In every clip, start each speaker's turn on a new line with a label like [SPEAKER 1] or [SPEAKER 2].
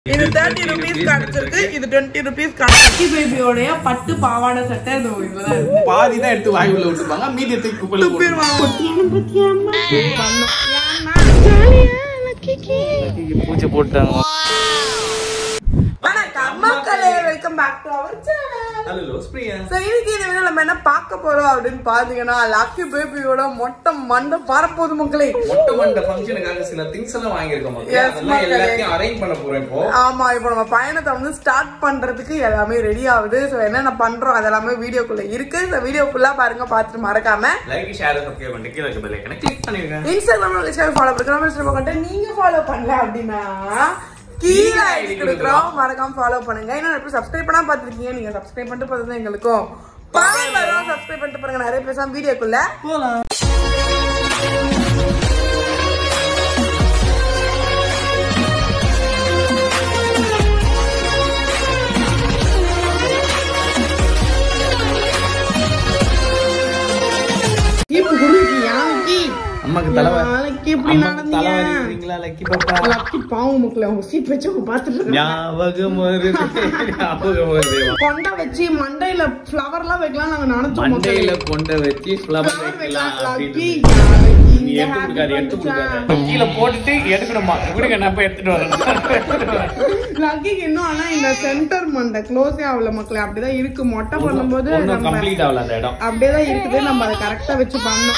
[SPEAKER 1] இது thirty rupees கிடைச்சிருக்கு இது டுவெண்ட்டி ருபீஸ் கிடைச்சிருக்கு பேபியோடைய பட்டு பாவாடை சட்டை இது இதுதான் இருக்கு.
[SPEAKER 2] பாதி தான் எடுத்து வாய் உள்ள விட்டுப்பாங்க மீதி தூக்கி குப்பையில போட்டுருவாங்க. பூஜை போட்டாங்க
[SPEAKER 1] வணக்கம் மக்களே welcome back to our channel
[SPEAKER 2] hello Priya
[SPEAKER 1] so இன்னைக்கு இந்த வீடியோ நம்ம என்ன பார்க்க போறோம் அப்படின்னு பாத்தீங்கன்னா லக்கி பேபியோட மொட்டை மண்டை பரப்போது மக்களே
[SPEAKER 2] மொட்டை மண்ட ஃபங்க்ஷனுக்காக சில திங்ஸ் எல்லாம் வாங்கியிருக்கோம் மக்களே.
[SPEAKER 1] Yes,
[SPEAKER 2] அதெல்லாம்
[SPEAKER 1] மக்களே.
[SPEAKER 2] எல்லாத்தையும் அரேஞ்ச் பண்ண போறோம் இப்போ
[SPEAKER 1] ஆமா இப்போ நம்ம பயணத்தை வந்து ஸ்டார்ட் பண்றதுக்கு எல்லாமே ரெடி ஆகுது சோ என்னென்ன பண்றோம் அதெல்லாமே வீடியோக்குள்ள இருக்கு இந்த வீடியோ ஃபுல்லா பாருங்க பார்த்துட்டு மறக்காம
[SPEAKER 2] லைக் ஷேர் சப்ஸ்கிரைப் பண்ணிட்டு கீழே இருக்க பெல் ஐக்கனை கிளிக் பண்ணிருங்க
[SPEAKER 1] இன்ஸ்டாகிராம்ல லிஸ்ட் ஃபாலோ பண்ணுங்க இன்ஸ்டாகிராம் கண்ட நீங்க ஃபாலோ பண்ணல அப்படின்னா கீழே ஐடி கொடுக்குறோம் மறக்காம ஃபாலோ பண்ணுங்க இன்னும் எப்படி சப்ஸ்கிரைப் பண்ணாம பார்த்துருக்கீங்க நீங்க சப்ஸ்கிரைப் பண்ணிட்டு பார்த்தது எங்களுக்கும் பவர் வரும் சப்ஸ்கிரைப் பண்ணிட்டு பாருங்க நிறைய பேசாம வீடியோக்குள்ள
[SPEAKER 2] போலாம்
[SPEAKER 1] இப்ப குருஜி யானைக்கு
[SPEAKER 2] அம்மாக்கு தலைவா
[SPEAKER 1] நாளைக்கு இப்படி
[SPEAKER 2] அம்மாக்கு தலைவா
[SPEAKER 1] நடந்தீங்க
[SPEAKER 2] இருக்கீங்களா லக்கி பாப்பா
[SPEAKER 1] லக்கி பாவம் மக்களே அவங்க சீட் வச்சு அவங்க பார்த்துட்டு இருக்காங்க
[SPEAKER 2] ஞாபகம் வருது ஞாபகம் வருது
[SPEAKER 1] கொண்டை வச்சு மண்டையில ஃப்ளவர் எல்லாம் வைக்கலாம் நாங்க நினைச்சோம் மக்களே
[SPEAKER 2] மண்டையில கொண்ட வச்சு ஃப்ளவர்
[SPEAKER 1] Flower
[SPEAKER 2] வைக்கலாம்
[SPEAKER 1] வைக்கலாம்,
[SPEAKER 2] அப்படின்னு
[SPEAKER 1] லக்கி, யானைக்கு
[SPEAKER 2] நீ
[SPEAKER 1] இங்க
[SPEAKER 2] எடுத்து கொடுக்காது எடுத்து
[SPEAKER 1] happy
[SPEAKER 2] கொடுக்காது
[SPEAKER 1] birthday.
[SPEAKER 2] கீழே போட்டுட்டு எடுக்கணுமா விடுங்க நான் போய் எடுத்துட்டு வரேன்
[SPEAKER 1] லக்கிக்கு இன்னும் ஆனா இந்த சென்டர் மண்டை க்ளோஸே ஆகல மக்களே அப்படிதான் இருக்கு மொட்டை பண்ணும்போது
[SPEAKER 2] ஒன்னும்
[SPEAKER 1] நம்ம
[SPEAKER 2] கம்ப்ளீட் ஆகல அந்த இடம்
[SPEAKER 1] அப்படியேதான் இருக்குது நம்ம அதை கரெக்டா வச்சு பண்ணோம்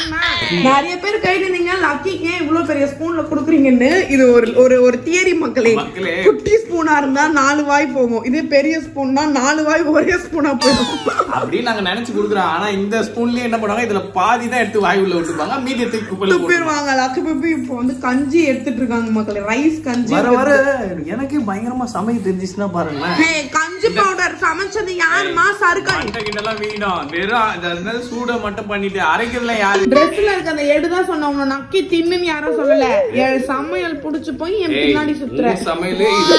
[SPEAKER 1] நிறைய பேர் கைட்டு இருந்தீங்க லக்கிக்கு ஏன் இவ்வளவு பெரிய ஸ்பூன்ல குடுக்குறீங்கன்னு இது ஒரு ஒரு ஒரு தியரி மக்களே
[SPEAKER 2] மக்களே.
[SPEAKER 1] குட்டி ஸ்பூனா இருந்தா நாலு வாய் போகும் இதே பெரிய ஸ்பூன்னா நாலு வாய் ஒரே ஸ்பூனா போயிடும்
[SPEAKER 2] அப்படின்னு நாங்க நினைச்சு குடுக்குறோம் ஆனா இந்த ஸ்பூன்லயே என்ன பண்ணுவாங்க இதுல பாதி தான் எடுத்து வாய் உள்ள விட்டுப்பாங்க மீதி தூக்கி குப்பையில போட்டுருவாங்க.
[SPEAKER 1] துப்பிடுவாங்க லக்கு பேபி இப்போ வந்து கஞ்சி எடுத்துட்டு இருக்காங்க மக்களே ரைஸ் கஞ்சி
[SPEAKER 2] வர வர எனக்கு பயங்கரமா சமைக்க தெரிஞ்சிச்சுன்னா பாருங்களேன்
[SPEAKER 1] ஏய், கஞ்சி பவுடர் சமைச்சது யாருமா சருக்காய்
[SPEAKER 2] மண்டை கிட்டலாம் வீணும் வெறும் அந்த என்னது சூட மட்டும் பண்ணிட்டு அரைக்கிறதுல யாரு
[SPEAKER 1] ட்ரெஸ்ல இருக்க அந்த எடுதான் சொன்னவங்க நக்கி தின்னுன்னு யாரும் சொல்லல என் சமையல் புடிச்சு போய் என்
[SPEAKER 2] ஏய்,
[SPEAKER 1] பின்னாடி சுத்துற
[SPEAKER 2] உன் சமையலே இது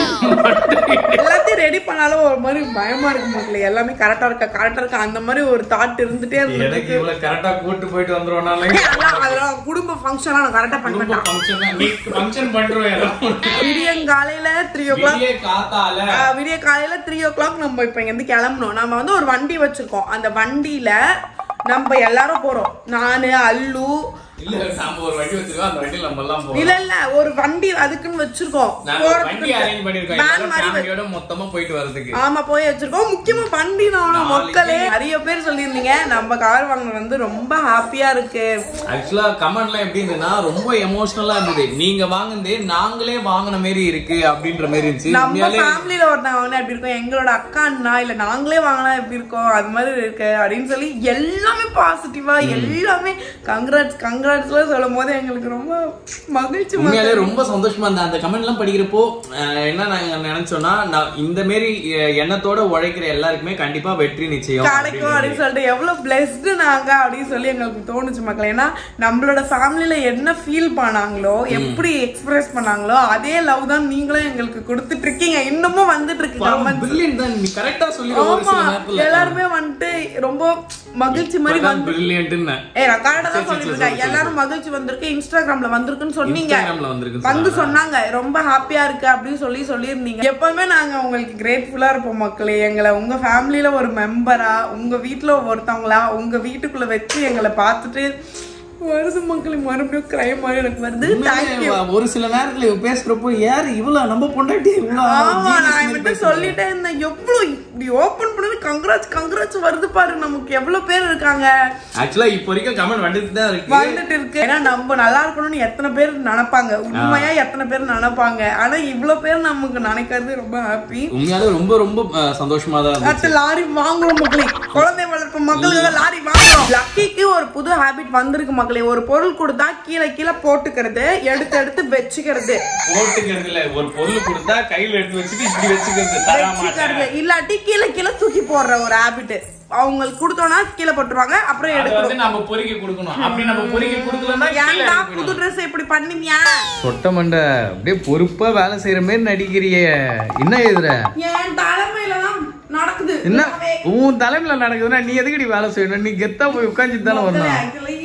[SPEAKER 1] எல்லாத்தையும் ரெடி பண்ணாலும் ஒரு மாதிரி பயமா இருக்கு மக்களே எல்லாமே கரெக்டா இருக்கா கரெக்டா இருக்கா அந்த மாதிரி ஒரு தாட் இருந்துட்டே
[SPEAKER 2] எனக்கு
[SPEAKER 1] இருந்துட்டு
[SPEAKER 2] இவ்வளவு கரெக்டா கூட்டு போயிட்டு வந்துருவோம்னாலே
[SPEAKER 1] அதெல்லாம் அதெல்லாம் குடும்ப ஃபங்க்ஷனா நான் கரெக்டா பண்ண
[SPEAKER 2] குடும்ப
[SPEAKER 1] மாட்டேன்
[SPEAKER 2] ஃபங்க்ஷன் நீ ஃபங்க்ஷன் பண்றோம் எல்லாம்
[SPEAKER 1] விடியங்காலையில த்ரீ ஓ கிளாக்
[SPEAKER 2] விடிய காத்தால
[SPEAKER 1] விடிய காலையில த்ரீ ஓ கிளாக் நம்ம இப்ப இங்க இருந்து கிளம்பணும் நம்ம வந்து ஒரு வண்டி வச்சிருக்கோம் அந்த வண்டியில நம்ம எல்லாரும் போறோம் நானு அல்லு
[SPEAKER 2] இல்ல நாம ஒரு வண்டி வச்சிருக்கோம் அந்த வண்டியில நம்ம எல்லாம் போறோம்
[SPEAKER 1] இல்ல இல்ல ஒரு வண்டி அதுக்குன்னு வச்சிருக்கோம்
[SPEAKER 2] நாங்க ஒரு வண்டி அரேஞ்ச் பண்ணிருக்கோம்
[SPEAKER 1] Van
[SPEAKER 2] எல்லாரும்
[SPEAKER 1] மாதிரி வச்சு-
[SPEAKER 2] ஃபேமிலியோட மொத்தமா போயிட்டு வரதுக்கு
[SPEAKER 1] ஆமா போய் வச்சிருக்கோம் முக்கியமா வண்டி நான்
[SPEAKER 2] நாளைக்கு-
[SPEAKER 1] மக்களே நிறைய பேர் சொல்லியிருந்தீங்க நம்ம கார் வாங்கினது வந்து ரொம்ப ஹாப்பியா இருக்கு
[SPEAKER 2] ஆக்சுவலா கமெண்ட்லாம் எப்படி இருந்ததுன்னா ரொம்ப எமோஷனலா இருந்தது நீங்க வாங்குனது நாங்களே வாங்குன மாதிரி இருக்கு அப்படின்ற மாதிரி இருந்துச்சு
[SPEAKER 1] நம்ம
[SPEAKER 2] உண்மையாலே
[SPEAKER 1] ஃபேமிலியில ஒருத்தன் வாங்கினா எப்படி இருக்கும் எங்களோட அக்கா அண்ணா இல்ல நாங்களே வாங்கினா எப்படி இருக்கும் அது மாதிரி இருக்கு அப்படின்னு சொல்லி எல்லாமே பாசிட்டிவா எல்லாமே கங்க்ராட்ஸ் கங்க்ராட்ஸ்லாம் சொல்லும் போது எங்களுக்கு ரொம்ப மகிழ்ச்சி
[SPEAKER 2] உண்மையாலே ரொம்ப சந்தோஷமா இருந்தது அந்த கமெண்ட் எல்லாம் படிக்கிறப்போ அஹ், என்ன நாங்க நினைச்சோம்னா நான் இந்த மாரி அஹ், எண்ணத்தோட உழைக்கிற எல்லாருக்குமே கண்டிப்பா வெற்றி நிச்சயம்
[SPEAKER 1] கிடைக்கும் அப்படின்னு சொல்லிட்டு எவ்வளவு பிளெஸ்டு நாங்க அப்படின்னு சொல்லி எங்களுக்கு தோணுச்சு மக்கள் ஏன்னா நம்மளோட ஃபேமிலியில என்ன ஃபீல் பண்ணாங்களோ எப்படி எக்ஸ்பிரஸ் பண்ணாங்களோ அதே லவ் தான் நீங்களும் எங்களுக்கு கொடுத்துட்டு இருக்கீங்க இன்னமும் வந்துட்டு இருக்கு கமெண்ட்
[SPEAKER 2] பிரில்லியன்ட் தான் நீ கரெக்டா சொல்லி ஒரு
[SPEAKER 1] ஆமா
[SPEAKER 2] சில நேரத்துல
[SPEAKER 1] எல்லாருமே வந்துட்டு ரொம்ப மகிழ்ச்சி மாதிரி வந்து
[SPEAKER 2] பிரில்லியன்ட்னு
[SPEAKER 1] ஏ நான் கரெக்டா தான் சொல்லிட்டு இருக்கேன் எல்லாரும் மகிழ்ச்சி வந்திருக்கு இன்ஸ்டாகிராம்ல வந்திருக்குன்னு சொன்னீங்க
[SPEAKER 2] இன்ஸ்டாகிராம்ல வந்திருக்கு
[SPEAKER 1] வந்து சொன்னாங்க ரொம்ப ஹாப்பியா இருக்கு அப்படின்னு சொல்லி சொல்லியிருந்தீங்க எப்பவுமே நாங்க உங்களுக்கு கிரேட்ஃபுல்லா இருப்போம் மக்களே எங்களை உங்க ஃபேமிலியில ஒரு மெம்பரா உங்க வீட்ல ஒருத்தவங்களா உங்க வீட்டுக்குள்ள வச்சு எங்களை பார்த்துட்டு வருது மக்களே மறுபடியும் கிரைம் மாதிரி எனக்கு வருது தேங்க்யூ
[SPEAKER 2] உண்மையாலே ஒரு சில நேரத்துல இவ பேசுறப்போ யாரு இவ்வளவு நம்ம பொண்டாட்டி இவ்வளவு
[SPEAKER 1] ஆமா
[SPEAKER 2] genius
[SPEAKER 1] நான்
[SPEAKER 2] மாதிரி
[SPEAKER 1] இவன்ட்டு
[SPEAKER 2] பேசுறா.
[SPEAKER 1] சொல்லிட்டே இருந்தேன் எவ்வளவு இப்படி ஓபன் பண்ணது கங்க்ராட்ஸ் கங்க்ராட்ஸ் வருது பாரு நமக்கு எவ்வளவு பேர் இருக்காங்க
[SPEAKER 2] ஆக்சுவலா இப்போ வரைக்கும் கமெண்ட் வந்துட்டு தான் இருக்கு
[SPEAKER 1] வந்துட்டு இருக்கு ஏன்னா நம்ம நல்லா இருக்கணும்னு எத்தனை பேர் நினைப்பாங்க உண்மையா எத்தனை பேர் நினைப்பாங்க ஆனா இவ்வளவு பேர் நமக்கு நினைக்கிறது ரொம்ப ஹாப்பி
[SPEAKER 2] உண்மையாலே ரொம்ப ரொம்ப அஹ், சந்தோஷமா தான் இருந்துச்சு
[SPEAKER 1] அடுத்து லாரி வாங்குறோம் மக்களே குழந்தை வளர்ப்பு மக்களுக்கு லாரி வாங்குறோம் லக்கிக்கு ஒரு புது ஹாபிட் வந்திருக்கு மக்களே ஒரு பொருள் கொடுத்தா கீழே கீழே போட்டுக்கிறது எடுத்து எடுத்து வச்சுக்கிறது
[SPEAKER 2] போட்டுக்கிறது இல்ல ஒரு பொருள் கொடுத்தா கையில எடுத்து வச்சுட்டு இப்படி வச்சுக்கிறது தர மாட்டேன்
[SPEAKER 1] வச்சுக்கிறது இல்லாட்டி கீழே கீழே தூக்கி போடுற ஒரு ஹாபிட் அவங்களுக்கு கொடுத்தோம்னா கீழே போட்டுருவாங்க அப்புறம்
[SPEAKER 2] அதை
[SPEAKER 1] எடுக்கணும்
[SPEAKER 2] வந்து நம்ம பொறுக்கி கொடுக்கணும் அப்படி நம்ம பொறுக்கி கொடுக்கலன்னா
[SPEAKER 1] ஏன்டா புது ட்ரெஸ் இப்படி பண்ணுவியா
[SPEAKER 2] சொட்ட மண்டை அப்படியே பொறுப்பா வேலை செய்யற மாதிரி நடிக்கிறிய என்ன எழுதுற
[SPEAKER 1] என் தலைமையில தான் நடக்குது
[SPEAKER 2] என்ன உன் தலைமையில நடக்குதுன்னா நீ எதுக்கடி வேலை செய்யணும் நீ கெத்தா போய் உட்காந்து தானே வரணும்
[SPEAKER 1] ஆக்சுவலி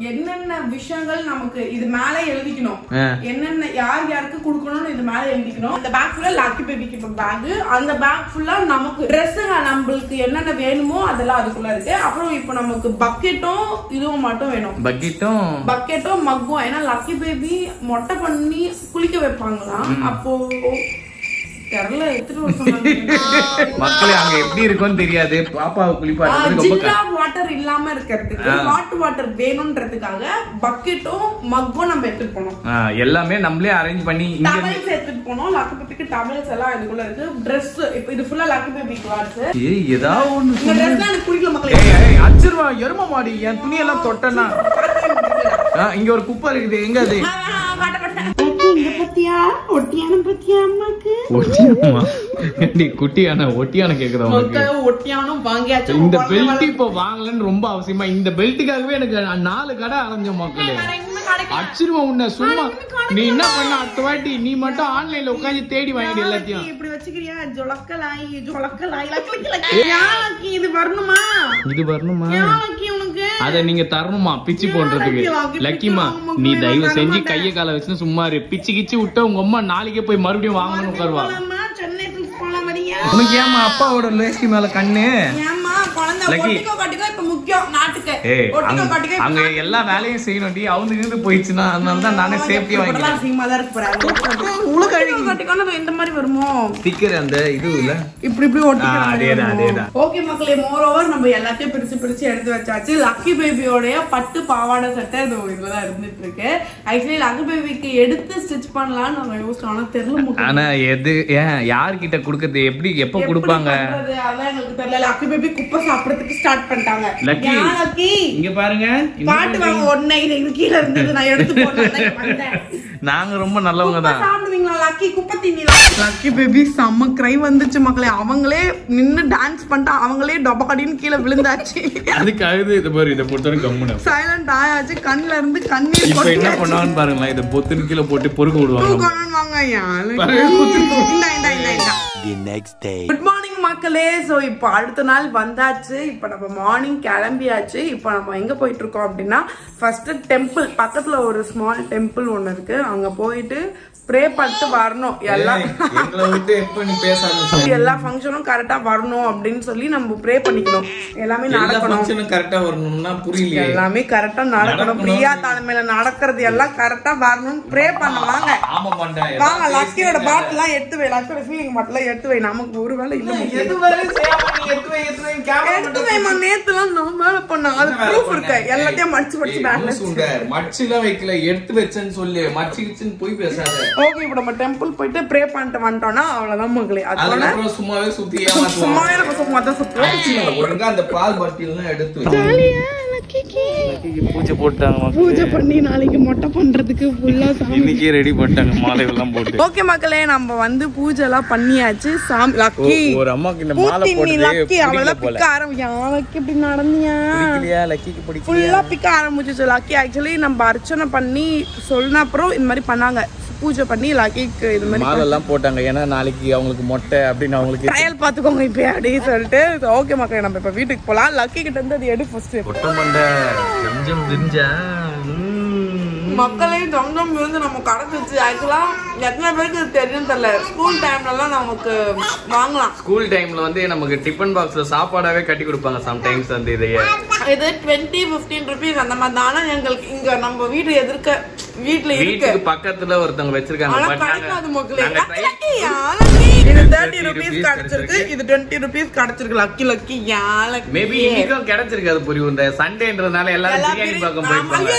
[SPEAKER 1] என்னென்ன விஷயங்கள் நமக்கு இது மேல எழுதிக்கணும்
[SPEAKER 2] ஆ.
[SPEAKER 1] என்னென்ன யார் யாருக்கு கொடுக்கணும்னு இது மேல எழுதிக்கணும் அந்த பேக் ஃபுல்லா லாக்கி பேபிக்கு இப்போ பேக் அந்த பேக் ஃபுல்லா நமக்கு ட்ரெஸ்ஸுங்க நம்மளுக்கு என்னென்ன வேணுமோ அதெல்லாம் அதுக்குள்ள இருக்கு அப்புறம் இப்போ நமக்கு பக்கெட்டும் இதுவும் மட்டும் வேணும்
[SPEAKER 2] பக்கெட்டும்
[SPEAKER 1] பக்கெட்டும் மக்கும் ஏன்னா லக்கி பேபி மொட்டை பண்ணி குளிக்க வைப்பாங்களாம் அப்போ தெரியல எடுத்துட்டு வர சொன்னாங்க
[SPEAKER 2] மக்களே அங்க எப்படி இருக்கும்னு தெரியாது பாப்பாவை குளிப்பாட்டுறது ரொம்ப
[SPEAKER 1] ஜில்லா வாட்டர் இல்லாம இருக்கிறதுக்கு ஹாட் வாட்டர் வேணும்ன்றதுக்காக பக்கெட்டும் மக்கும் நம்ம எடுத்துட்டு போனோம்
[SPEAKER 2] ஆ, எல்லாமே நம்மளே அரேஞ்ச் பண்ணி இங்க
[SPEAKER 1] டவல்ஸ் எடுத்துட்டு போனோம் லக்கு பேபிக்கு டவல்ஸ் எல்லாம் இதுக்குள்ள இருக்கு Dress இப்போ இது ஃபுல்லா லக்கு பேபி கிளாத்ஸ்
[SPEAKER 2] ஏய் ஏதாவது ஒண்ணு
[SPEAKER 1] இந்த ட்ரெஸ் எனக்கு பிடிக்கல மக்களே
[SPEAKER 2] ஏய் ஏய் அச்சிருவா எரும மாடி என் துணியெல்லாம் தொட்டனா இங்க ஒரு குப்பை இருக்குது எங்க அது
[SPEAKER 1] இங்க பத்தியா ஒட்டியான பத்தியா அம்மாக்கு
[SPEAKER 2] ஒட்டியானமா ஏண்டி குட்டியான ஒட்டியான கேக்குதா உனக்கு
[SPEAKER 1] மொத்த ஒட்டியானும் வாங்கியாச்சு
[SPEAKER 2] இந்த பெல்ட் இப்ப வாங்கலன்னு ரொம்ப அவசியமா இந்த பெல்ட்டுக்காகவே எனக்கு நாலு கடை அரைஞ்ச மக்களே அச்சிருவா உன்னை சும்மா நீ என்ன பண்ண அடுத்த வாட்டி நீ மட்டும் ஆன்லைன்ல உட்காந்து தேடி வாங்கிடு எல்லாத்தையும்
[SPEAKER 1] இப்படி வச்சுக்கிறியா ஜொலக்கலாய் ஜொலக்கலாய் லக்கி லக்கி யாருக்கு இது வரணுமா
[SPEAKER 2] இது வரணுமா
[SPEAKER 1] யாருக்கு உனக்கு
[SPEAKER 2] அத நீங்க தரணுமா பிச்சு போடுறதுக்கு
[SPEAKER 1] லக்கி,
[SPEAKER 2] லக்கிமா
[SPEAKER 1] லக்கி,
[SPEAKER 2] நீ
[SPEAKER 1] லக்கி,
[SPEAKER 2] தயவு
[SPEAKER 1] தர
[SPEAKER 2] செஞ்சு
[SPEAKER 1] மாட்டேன்.
[SPEAKER 2] கைய காலை வச்சு சும்மா இரு பிச்சு கிச்சு விட்டா உங்க அம்மா நாளைக்கே போய் மறுபடியும் வாங்கணும்னு உட்காருவா
[SPEAKER 1] போலாமா சென்னை ட்ரிப் போலாம் வரியா
[SPEAKER 2] உனக்கு ஏமா அப்பாவோட லேசி மேல கண்ணு
[SPEAKER 1] ஏம்மா குழந்தை
[SPEAKER 2] லக்கி.
[SPEAKER 1] ஒட்டிக்கோ கட்டிக்கோ இப்ப முக்கியம் நாட்டுக்கு
[SPEAKER 2] ஏய்
[SPEAKER 1] ஒட்டிக்கோ
[SPEAKER 2] அங்க-
[SPEAKER 1] கட்டிக்கோ
[SPEAKER 2] அங்க எல்லா வேலையும் செய்யணும்டி அவங்க இருந்து போயிடுச்சுன்னா அதனால தான் நானே சேஃப்டியா வாங்கிட்டேன்
[SPEAKER 1] அசிங்கமா தான் இருக்கு பாரு உலக கட்டிக்கோன்னு இந்த மாதிரி வருமோ
[SPEAKER 2] ஸ்டிக்கர் அந்த இது இல்ல
[SPEAKER 1] இப்படி இப்படி
[SPEAKER 2] ஆ, அதேதான், அதேதான்.
[SPEAKER 1] ஓகே மக்களே மோர் ஓவர் நம்ம எல்லாத்தையும் பிரிச்சு பிரிச்சு எடுத்து வச்சாச்சு லக்கி பேபியோடைய பட்டு பாவாடை சட்டை இது இதுதான் இருந்துட்டு இருக்கு ஆக்சுவலி லக்கி பேபிக்கு எடுத்து ஸ்டிச் பண்ணலாம்னு நம்ம யோசிச்சோம் ஆனா தெரியல மக்களே.
[SPEAKER 2] ஆனா எது ஏன் யார்கிட்ட குடுக்கறது எப்படி எப்ப
[SPEAKER 1] எப்படி
[SPEAKER 2] குடுப்பாங்க
[SPEAKER 1] பண்றது? அதான் எங்களுக்கு தெரியல லக்கி பேபி குப்பை சாப்பிடறதுக்கு ஸ்டார்ட் பண்ணிட்டாங்க
[SPEAKER 2] லக்கி.
[SPEAKER 1] ஏன் லக்கி
[SPEAKER 2] இங்க பாருங்க இந்த
[SPEAKER 1] பாட்டு வாங்க ஒன்னே இது கீழே இருந்தது நான் எடுத்து போட்டேன்
[SPEAKER 2] நாங்க ரொம்ப நல்லவங்க தான்
[SPEAKER 1] சாப்பிடுவீங்களா லக்கி குப்பை தின்னீங்களா லக்கி பேபி செம்ம கிரை வந்துச்சு மக்களே அவங்களே நின்னு டான்ஸ் பண்ணிட்டா அவங்களே டொபக்கடின்னு கீழே விழுந்தாச்சு
[SPEAKER 2] அதுக்கு அழுது இது பாரு இதை பொறுத்தவரைக்கும் கம்முனு
[SPEAKER 1] சைலண்ட் ஆயாச்சு கண்ணுல இருந்து கண்ணீர்
[SPEAKER 2] இப்ப என்ன
[SPEAKER 1] கொட்டியாச்சு.
[SPEAKER 2] பண்ணுவாங்கன்னு பாருங்களேன் இதை பொத்துன்னு கீழே போட்டு பொறுக்க விடுவாங்க
[SPEAKER 1] தூக்கணும்னு வாங்க யாரு.
[SPEAKER 2] பாரு, குத்துட்டு
[SPEAKER 1] இந்தா, இந்தா, இந்தா, இந்தா.
[SPEAKER 3] the next day.
[SPEAKER 1] Good morning மக்களே ஸோ இப்போ அடுத்த நாள் வந்தாச்சு இப்போ நம்ம மார்னிங் கிளம்பியாச்சு இப்போ நம்ம எங்கே போயிட்டு இருக்கோம் அப்படின்னா ஃபர்ஸ்ட் டெம்பிள் பக்கத்தில் ஒரு ஸ்மால் டெம்பிள் ஒன்று இருக்கு அங்கே போயிட்டு ப்ரே பண்ணிட்டு வரணும் எல்லாம்
[SPEAKER 2] எங்களை விட்டு எப்ப நீ பேச ஆரம்பிச்ச
[SPEAKER 1] எல்லா ஃபங்க்ஷனும் கரெக்டா வரணும் அப்படின்னு சொல்லி நம்ம ப்ரே பண்ணிக்கணும் எல்லாமே
[SPEAKER 2] எல்லா
[SPEAKER 1] நடக்கணும்
[SPEAKER 2] ஃபங்க்ஷனும் கரெக்டா வரணும்னா புரியலையே
[SPEAKER 1] எல்லாமே கரெக்டா நடக்கணும் பிரியா தலைமையில நடக்கிறது எல்லாம் கரெக்டா வரணும்னு ப்ரே பண்ணுவாங்க
[SPEAKER 2] ஆமா மாட்டேன்
[SPEAKER 1] வாங்க லக்கியோட பாட்டில் எல்லாம் எடுத்து வை லக்கியோட ஃபீலிங் பாட்டில் எடுத்து வை நமக்கு ஒரு வேலை இல்ல முக்கியம்.
[SPEAKER 2] எது வரை செய்யாம நீ எடுத்து வை, எடுத்து வை, camera
[SPEAKER 1] எடுத்து வைமா நேத்துலாம் நான் மேல பண்ணாங்க அது ப்ரூஃப் இருக்கு எல்லாத்தையும் மடிச்சு மடிச்சு பேக்ல
[SPEAKER 2] லூசு உண்ட. மடிச்சுலாம் வைக்கல எடுத்து வச்சேன்னு சொல்லு மடிச்சுக்கிச்சுன்னு போய் பேசாத
[SPEAKER 1] ஓகே இப்போ நம்ம டெம்பிள் போயிட்டு ப்ரே பண்ணிட்டு வந்துட்டோம்னா அவ்வளவுதான் மக்களே அதோட
[SPEAKER 2] அதுக்கப்புறம் சும்மாவே சுத்தி ஏமாத்துவாங்க
[SPEAKER 1] சும்மாவே நம்ம சும்மா தான் சுத்துவோம்
[SPEAKER 2] ஒழுங்கா அந்த பால் பாட்டிலாம் எடுத்து வை. பூஜை போட்டாங்க
[SPEAKER 1] பூஜை பண்ணி நாளைக்கு மொட்டை பண்றதுக்கு ஃபுல்லா
[SPEAKER 2] இன்னைக்கே ரெடி பண்ணிட்டாங்க மாலை எல்லாம் போட்டு
[SPEAKER 1] ஓகே மக்களே நம்ம வந்து பூஜை எல்லாம் பண்ணியாச்சு சாமி லக்கி
[SPEAKER 2] ஒரு அம்மாக்கு இந்த மாலை
[SPEAKER 1] பூத்தி நீ
[SPEAKER 2] போட்டது
[SPEAKER 1] லக்கி
[SPEAKER 2] பிடிக்கல
[SPEAKER 1] அவளதான்
[SPEAKER 2] போல
[SPEAKER 1] பிக்க ஆரம்பிச்சா லக்கி இப்படி நடந்தியா
[SPEAKER 2] பிடிக்கலையா லக்கிக்கு பிடிக்கல
[SPEAKER 1] ஃபுல்லா பிக்க ஆரம்பிச்சிச்சு லக்கி ஆக்சுவலி நம்ம அர்ச்சனை பண்ணி சொன்ன அப்புறம் இந்த மாதிரி பண்ணாங்க பூஜை பண்ணி லக்கிக்கு இது மாதிரி
[SPEAKER 2] மாலை எல்லாம் போட்டாங்க ஏன்னா நாளைக்கு அவங்களுக்கு மொட்டை அப்படின்னு அவங்களுக்கு
[SPEAKER 1] ட்ரையல் பாத்துக்கோங்க இப்ப அப்படின்னு சொல்லிட்டு ஓகே மக்களே நம்ம இப்ப வீட்டுக்கு போலாம் லக்கி கிட்ட இருந்து அது எடு ஃபர்ஸ்ட்
[SPEAKER 2] கொட்டம் பண்ண கொஞ்சம் தெரிஞ்சா
[SPEAKER 1] மக்களே தங்கம் விருந்து நம்ம கிடைச்சிச்சு ஆக்சுவலா எத்தனை பேருக்கு இது தெரியும் தெரியல ஸ்கூல் டைம்ல எல்லாம் நமக்கு வாங்கலாம்
[SPEAKER 2] ஸ்கூல் டைம்ல வந்து நமக்கு டிஃபன் பாக்ஸ்ல சாப்பாடாவே கட்டி கொடுப்பாங்க சம்டைம்ஸ் வந்து இதையே
[SPEAKER 1] இது டுவெண்ட்டி ஃபிஃப்டீன் ருபீஸ் அந்த மாதிரி தான் ஆனா எங்களுக்கு இங்க நம்ம வீடு எதிர்க்க வீட்டுல இருக்கு
[SPEAKER 2] வீட்டுக்கு பக்கத்துல ஒருத்தவங்க வச்சிருக்காங்க
[SPEAKER 1] ஆனா
[SPEAKER 2] பட்
[SPEAKER 1] கிடைக்காது மக்களே
[SPEAKER 2] நாங்க try-
[SPEAKER 1] லக்கி, யா, லக்கி. இது தேர்ட்டி
[SPEAKER 2] 30
[SPEAKER 1] ருபீஸ்
[SPEAKER 2] rupees
[SPEAKER 1] கிடைச்சிருக்கு இது டுவெண்ட்டி ருபீஸ் கிடைச்சிருக்கு lucky lucky yeah lucky
[SPEAKER 2] maybe இன்னைக்கும் கிடைச்சிருக்காது புரியும் இந்த சண்டேன்றதுனால எல்லாரும் பிரியாணி பக்கம் போயிருப்பாங்க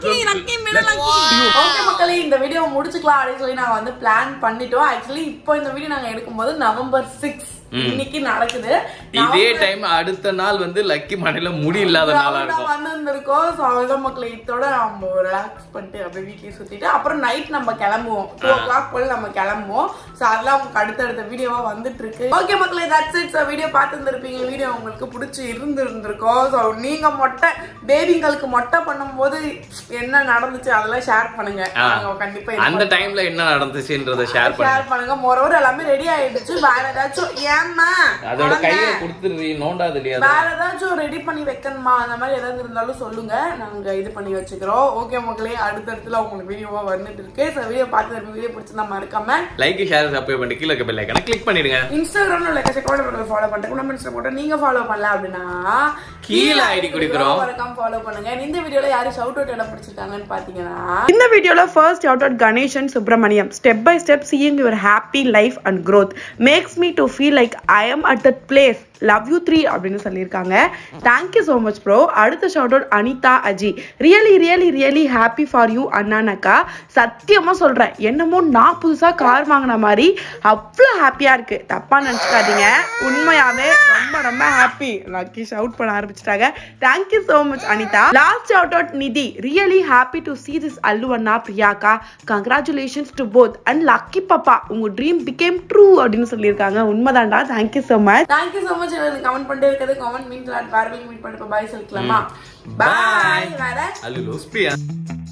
[SPEAKER 1] ஓகே மக்களே இந்த வீடியோ முடிச்சுக்கலாம் அப்படின்னு சொல்லி நாங்க வந்து பிளான் பண்ணிட்டோம் ஆக்சுவலி இப்போ இந்த வீடியோ நாங்க எடுக்கும்போது நவம்பர் சிக்ஸ் இன்னைக்கு நடக்குது
[SPEAKER 2] இதே டைம் அடுத்த நாள் வந்து லக்கி மனையில முடி இல்லாத நாளா இருக்கும்
[SPEAKER 1] வந்திருந்திருக்கோம் ஸோ அவ்வளோதான் மக்களை இதோட நம்ம ரிலாக்ஸ் பண்ணிட்டு அப்படியே வீட்லயே சுத்திட்டு அப்புறம் நைட் நம்ம கிளம்புவோம் டூ ஓ கிளாக் போல நம்ம கிளம்புவோம் ஸோ அதெல்லாம் உங்களுக்கு அடுத்தடுத்த வீடியோவா வந்துட்டு இருக்கு ஓகே மக்களே தட்ஸ் இட் வீடியோ பார்த்துருந்துருப்பீங்க வீடியோ உங்களுக்கு பிடிச்சி இருந்து இருந்திருக்கோம் ஸோ நீங்க மொட்டை பேபிங்களுக்கு மொட்டை பண்ணும்போது என்ன நடந்துச்சு அதெல்லாம் ஷேர் பண்ணுங்க
[SPEAKER 3] ஆ.
[SPEAKER 1] நாங்க கண்டிப்பா
[SPEAKER 3] அந்த டைம்ல என்ன நடந்துச்சுன்றத ஷேர் பண்ணு
[SPEAKER 1] ஷேர் பண்ணுங்க மொரோவர் எல்லாமே ரெடி ஆயிடுச்சு வேற ஏதாச்சும் ஏம்மா
[SPEAKER 3] அதோட
[SPEAKER 1] குழந்தை,
[SPEAKER 3] கையை கொடுத்துருவி நோண்டாது இல்லையா
[SPEAKER 1] வேற ஏதாச்சும் ரெடி பண்ணி வைக்கணுமா அந்த மாதிரி ஏதாவது இருந்தாலும் சொல்லுங்க நாங்க இது பண்ணி வச்சுக்கிறோம் ஓகே மக்களே அடுத்தடுத்துல உங்களுக்கு வீடியோவா வந்துட்டு இருக்கு ஸோ வீடியோ பார்த்து வீடியோ பிடிச்சிருந்தா மறக்காம
[SPEAKER 3] லைக் ஷேர் சப்ஸ்கிரைப் பண்ணி கீழே பெல் ஐக்கனை கிளிக் பண்ணிடுங்க
[SPEAKER 1] இன்ஸ்டாகிராம்ல உள்ள கச்சக்கோட ஃபாலோ பண்ணிட்டு நம்ம இன்ஸ்டா போட்டு நீங்க ஃபாலோ பண்ணல அப்படின்னா
[SPEAKER 3] கீழே ID கொடுக்குறோம்.
[SPEAKER 1] மறக்காம ஃபாலோ பண்ணுங்க இந்த வீடியோல யாரு ஷவுட் அவுட் எல்லாம் பிடிச்சிருக்காங்கன்னு பாத்தீங்கன்னா இந்த வீடியோல first shout out Ganesan Subramaniam step by step seeing your happy life and growth makes me to feel like I am at that place love you three அப்படின்னு சொல்லியிருக்காங்க தேங்க்யூ ஸோ மச் ப்ரோ அடுத்த shout out Anitha Aji really really really happy for you அண்ணானக்கா சத்தியமா சொல்றேன் என்னமோ நான் புதுசா car வாங்கின மாதிரி அவ்வளோ ஹாப்பியா இருக்கு தப்பா நினச்சிக்காதீங்க உண்மையாவே ரொம்ப ரொம்ப ஹாப்பி லக்கி ஷவுட் பண்ண ஆரம்பிச்சிட்டாங்க thank you so much Anitha last shout out Nidhi really happy to see this Allu அண்ணா பிரியாக்கா congratulations to both and lucky பாப்பா உங்க ட்ரீம் பிகேம் ட்ரூ அப்படின்னு சொல்லியிருக்காங்க உண்மைதான்டா thank you so much thank you so much comment பண்ணிட்டே இருக்கிறது கமெண்ட் மீன் வேற மீட் பண்ணிட்டு பாய் சொல்லிக்கலாமா பாய் வேற
[SPEAKER 3] அல்லு லோஸ்பியா